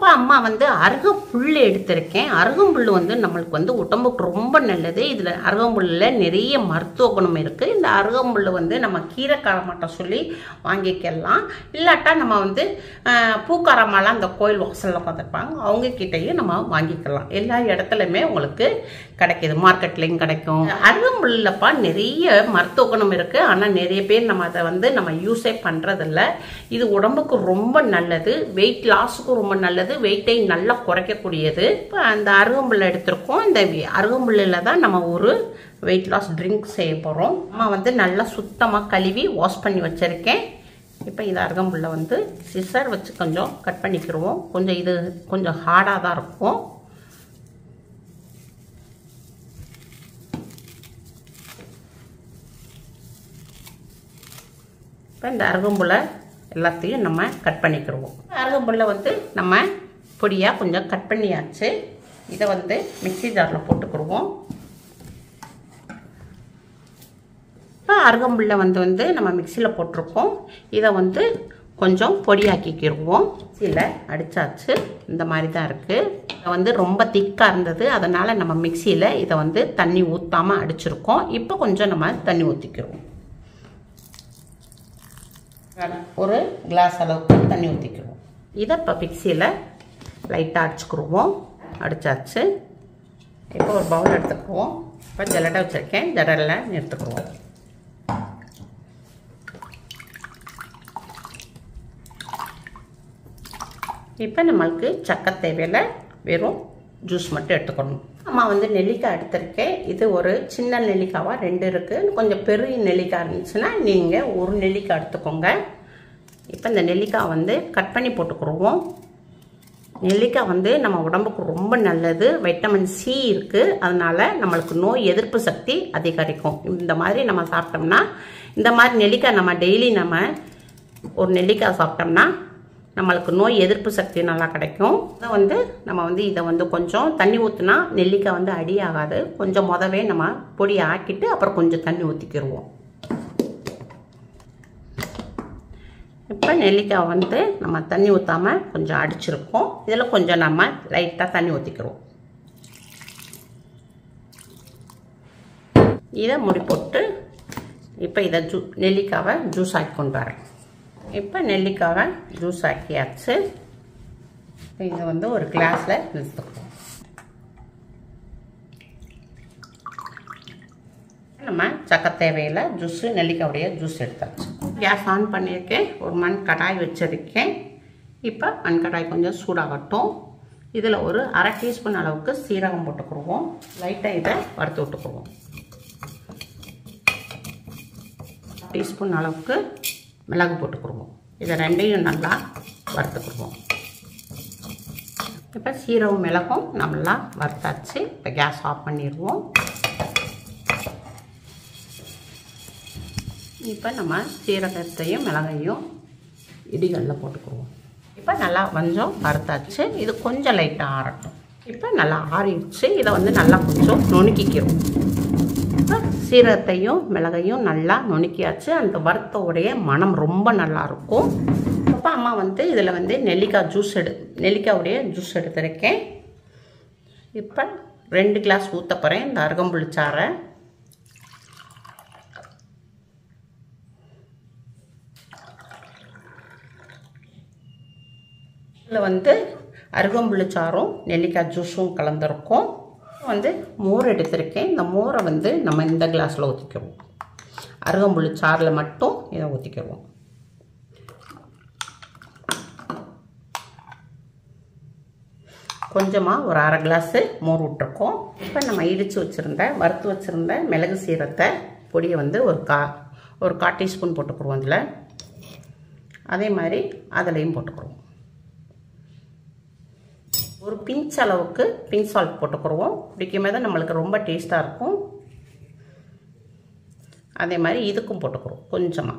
இப்போ அம்மா வந்து அருகம்புல் எடுத்திருக்கேன் அருகம்புல் வந்து நம்மளுக்கு வந்து உடம்புக்கு ரொம்ப நல்லது இதில் அருகம்புல்லில் நிறைய மருத்துவ குணம் இருக்குது இந்த அருகம்புல் வந்து நம்ம கீரைக்காரமாட்ட சொல்லி வாங்கிக்கலாம் இல்லாட்டா நம்ம வந்து ஆஹ், பூக்காரமாலாம் அந்த கோயில் வாசலில் உட்காந்துருப்பாங்க அவங்க கிட்டேயும் நம்ம வாங்கிக்கலாம் எல்லா இடத்துலையுமே உங்களுக்கு கிடைக்கிது மார்க்கெட்லேயும் கிடைக்கும் அருகம்புல்லப்பா நிறைய மருத்துவ குணம் இருக்குது ஆனால் நிறைய பேர் நம்ம அதை வந்து நம்ம யூஸே பண்ணுறதில்ல இது உடம்புக்கு ரொம்ப நல்லது வெயிட் லாஸுக்கும் ரொம்ப நல்லது வெயிட்டை நல்லா குறைக்கக்கூடியது இப்போ அந்த அருகம்புல் எடுத்திருக்கோம் இந்த அருகம்புல்லில் தான் நம்ம ஒரு வெயிட் லாஸ் ட்ரிங்க் செய்ய போகிறோம் அம்மா வந்து நல்லா சுத்தமாக கழுவி வாஷ் பண்ணி வச்சுருக்கேன் இப்போ இது அருகம்புல்லை வந்து சிசர் வச்சு கொஞ்சம் கட் பண்ணிக்கிடுவோம் கொஞ்சம் இது கொஞ்சம் ஹார்டாக தான் இருக்கும் இப்போ இந்த அருகம்புல்லை எல்லாத்தையும் நம்ம கட் பண்ணிக்கிடுவோம் அருகம்புல்லை வந்து நம்ம பொடியாக கொஞ்சம் கட் பண்ணியாச்சு இதை வந்து மிக்ஸி ஜாரில் போட்டுக்கிடுவோம் இப்போ அருகம்புல்லை வந்து வந்து நம்ம மிக்சியில் போட்டிருக்கோம் இதை வந்து கொஞ்சம் பொடியாக்கிக்கிடுவோம் மிக்சியில் அடித்தாச்சு இந்த மாதிரி தான் இருக்குது இது வந்து ரொம்ப திக்காக இருந்தது அதனால் நம்ம மிக்சியில் இதை வந்து தண்ணி ஊற்றாமல் அடிச்சிருக்கோம் இப்போ கொஞ்சம் நம்ம தண்ணி ஊற்றிக்கிறோம் ஒரு கிளாஸ் அளவுக்கு தண்ணி ஊற்றிக்கிடுவோம் இதை இப்போ மிக்சியில் லைட்டாக அடிச்சுக்கிடுவோம் அடித்தாச்சு இப்போ ஒரு பவுல் எடுத்துக்குவோம் இப்போ ஜல்லடை வச்சுருக்கேன் ஜடலில் எடுத்துக்கிடுவோம் இப்போ நம்மளுக்கு சக்கை தேவையில்லை வெறும் ஜூஸ் மட்டும் எடுத்துக்கணும் அம்மா வந்து நெல்லிக்காய் எடுத்திருக்கேன் இது ஒரு சின்ன நெல்லிக்காவாக ரெண்டு இருக்குது கொஞ்சம் பெரிய நெல்லிக்காய் இருந்துச்சுன்னா நீங்கள் ஒரு நெல்லிக்காய் எடுத்துக்கோங்க இப்போ இந்த நெல்லிக்காய் வந்து கட் பண்ணி போட்டுக்கிடுவோம் நெல்லிக்காய் வந்து நம்ம உடம்புக்கு ரொம்ப நல்லது வைட்டமின் சி இருக்குது அதனால நம்மளுக்கு நோய் எதிர்ப்பு சக்தி அதிகரிக்கும் இந்த மாதிரி நம்ம சாப்பிட்டோம்னா இந்த மாதிரி நெல்லிக்காய் நம்ம டெய்லி நம்ம ஒரு நெல்லிக்காய் சாப்பிட்டோம்னா நம்மளுக்கு நோய் எதிர்ப்பு சக்தி நல்லா கிடைக்கும் இதை வந்து நம்ம வந்து இதை வந்து கொஞ்சம் தண்ணி ஊற்றினா நெல்லிக்காய் வந்து அடி ஆகாது கொஞ்சம் முதவே நம்ம பொடி ஆக்கிட்டு அப்புறம் கொஞ்சம் தண்ணி ஊற்றிக்கிடுவோம் இப்போ நெல்லிக்காய் வந்து நம்ம தண்ணி ஊற்றாமல் கொஞ்சம் அடிச்சிருக்கோம் இதில் கொஞ்சம் நம்ம லைட்டாக தண்ணி ஊற்றிக்கிறோம் இதை முடி போட்டு இப்போ இதை ஜூ நெல்லிக்காவை ஜூஸ் ஆக்கி கொண்டு வரேன் இப்போ நெல்லிக்காவை ஜூஸ் ஆக்கியாச்சு இப்போ இதை வந்து ஒரு கிளாஸில் எடுத்துக்குவோம் நம்ம சக்கை தேவையில் ஜூஸு நெல்லிக்காவுடைய ஜூஸ் எடுத்தாச்சு கேஸ் ஆன் பண்ணியிருக்கேன் ஒரு மண் கடாய் வச்சுருக்கேன் இப்போ மண் கடாய் கொஞ்சம் சூடாகட்டும் இதில் ஒரு அரை டீஸ்பூன் அளவுக்கு சீரகம் போட்டுக்குருவோம் லைட்டாக இதை வறுத்து விட்டுக்குருவோம் டீஸ்பூன் அளவுக்கு மிளகு போட்டுக்குருவோம் இதை ரெண்டையும் நல்லா வறுத்துக்குருவோம் இப்போ சீரகம் மிளகும் நல்லா வறுத்தாச்சு இப்போ கேஸ் ஆஃப் பண்ணிடுவோம் இப்போ நம்ம சீரகத்தையும் மிளகையும் இடிகளில் போட்டுக்குருவோம் இப்போ நல்லா கொஞ்சம் வறுத்தாச்சு இது கொஞ்சம் லைட்டாக ஆறட்டும் இப்போ நல்லா ஆறிடுச்சு இதை வந்து நல்லா கொஞ்சம் நுணுக்கிக்கிறோம் இப்போ சீரகத்தையும் மிளகையும் நல்லா நுணுக்கியாச்சு அந்த வறுத்தோடைய மனம் ரொம்ப நல்லா இருக்கும் அப்போ அம்மா வந்து இதில் வந்து நெல்லிக்காய் ஜூஸ் எடு நெல்லிக்காவுடைய ஜூஸ் எடுத்திருக்கேன் இப்போ ரெண்டு கிளாஸ் ஊற்ற போகிறேன் இந்த அருகம்புல் சாறை இதில் வந்து அருகம்புல் சாறும் நெல்லிக்காய் ஜூஸும் கலந்துருக்கும் வந்து மோர் எடுத்திருக்கேன் இந்த மோரை வந்து நம்ம இந்த கிளாஸில் ஊற்றிக்கிறோம் அருகம்புல் சாறில் மட்டும் இதை ஊற்றிக்கிடுவோம் கொஞ்சமாக ஒரு அரை கிளாஸு மோர் விட்டுருக்கோம் இப்போ நம்ம இடித்து வச்சுருந்த வறுத்து வச்சுருந்த மிளகு சீரத்தை பொடியை வந்து ஒரு கா ஒரு கால் டீஸ்பூன் போட்டுக்குருவோம் அதில் அதே மாதிரி அதுலேயும் போட்டுக்குருவோம் ஒரு பிஞ்ச் அளவுக்கு பிங்க் சால்ட் போட்டுக்குருவோம் பிடிக்கும் போது நம்மளுக்கு ரொம்ப டேஸ்ட்டாக இருக்கும் அதே மாதிரி இதுக்கும் போட்டுக்கிறோம் கொஞ்சமாக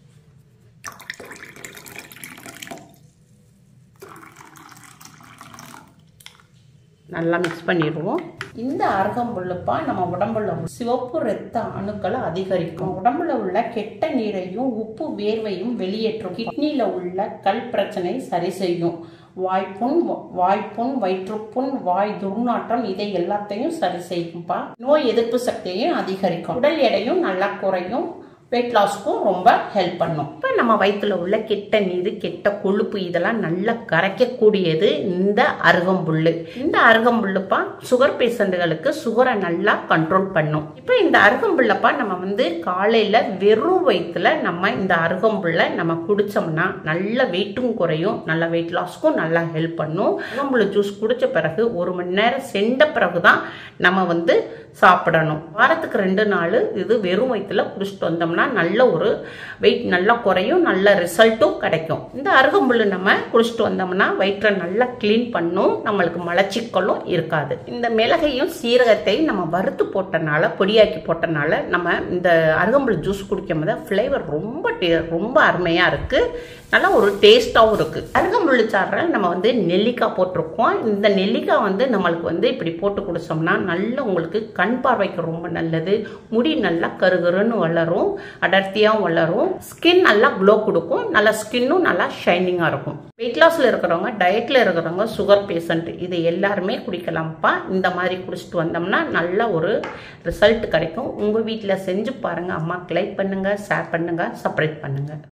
நல்லா மிக்ஸ் பண்ணிடுவோம் இந்த அருகம்புல்லுப்பா நம்ம உடம்புல உள்ள சிவப்பு ரத்த அணுக்களை அதிகரிக்கும் உடம்புல உள்ள கெட்ட நீரையும் உப்பு வேர்வையும் வெளியேற்றும் கிட்னில உள்ள கல் பிரச்சனை சரி செய்யும் வாய்ப்புண் வாய்ப்புண் வயிற்றுப்புண் வாய் துர்நாற்றம் இதை எல்லாத்தையும் சரி செய்யும்பா நோய் எதிர்ப்பு சக்தியையும் அதிகரிக்கும் உடல் எடையும் நல்லா குறையும் வெயிட் லாஸ்க்கும் ரொம்ப ஹெல்ப் பண்ணும் இப்போ நம்ம வயிற்றுல உள்ள கெட்ட நீர் கெட்ட கொழுப்பு இதெல்லாம் நல்லா கரைக்கக்கூடியது இந்த அருகம்புல்லு இந்த அருகம்புல்லுப்பா சுகர் பேஷண்ட்டுகளுக்கு சுகரை நல்லா கண்ட்ரோல் பண்ணும் இப்போ இந்த அருகம்புல்லப்பா நம்ம வந்து காலையில் வெறும் வயிற்றுல நம்ம இந்த அருகம்புல்லை நம்ம குடித்தோம்னா நல்ல வெயிட்டும் குறையும் நல்ல வெயிட் லாஸ்க்கும் நல்லா ஹெல்ப் பண்ணும் அருகம்புல்லு ஜூஸ் குடித்த பிறகு ஒரு மணி நேரம் சென்ற பிறகு தான் நம்ம வந்து சாப்பிடணும் வாரத்துக்கு ரெண்டு நாள் இது வெறும் வயிற்றுல குடிச்சிட்டு வந்தோம்னா நல்ல ஒரு வெயிட் நல்லா குறையும் நல்ல ரிசல்ட்டும் கிடைக்கும் இந்த அருகம்புல் நம்ம குடிச்சிட்டு வந்தோம்னா வயிற்றை நல்லா க்ளீன் பண்ணும் நம்மளுக்கு மலச்சிக்கலும் இருக்காது இந்த மிளகையும் சீரகத்தையும் நம்ம வறுத்து போட்டனால பொடியாக்கி போட்டனால நம்ம இந்த அருகம்புல் ஜூஸ் குடிக்கும் போது ஃப்ளேவர் ரொம்ப டே ரொம்ப அருமையாக இருக்குது நல்லா ஒரு டேஸ்ட்டாகவும் இருக்குது அருகம்புல் சாறில் நம்ம வந்து நெல்லிக்காய் போட்டிருக்கோம் இந்த நெல்லிக்காய் வந்து நம்மளுக்கு வந்து இப்படி போட்டு குடிச்சோம்னா நல்ல உங்களுக்கு கண் பார்வைக்கு ரொம்ப நல்லது முடி நல்லா கருகருன்னு வளரும் அடர்த்தியாகவும் வளரும் ஸ்கின் நல்லா க்ளோ கொடுக்கும் நல்லா ஸ்கின்னும் நல்லா ஷைனிங்காக இருக்கும் வெயிட் லாஸில் இருக்கிறவங்க டயட்டில் இருக்கிறவங்க சுகர் பேஷண்ட் இது எல்லாருமே குடிக்கலாம்ப்பா இந்த மாதிரி குடிச்சிட்டு வந்தோம்னா நல்ல ஒரு ரிசல்ட் கிடைக்கும் உங்கள் வீட்டில் செஞ்சு பாருங்கள் அம்மாக்கு லைக் பண்ணுங்கள் ஷேர் பண்ணுங்கள் சப்ரேட் பண்ணுங்கள்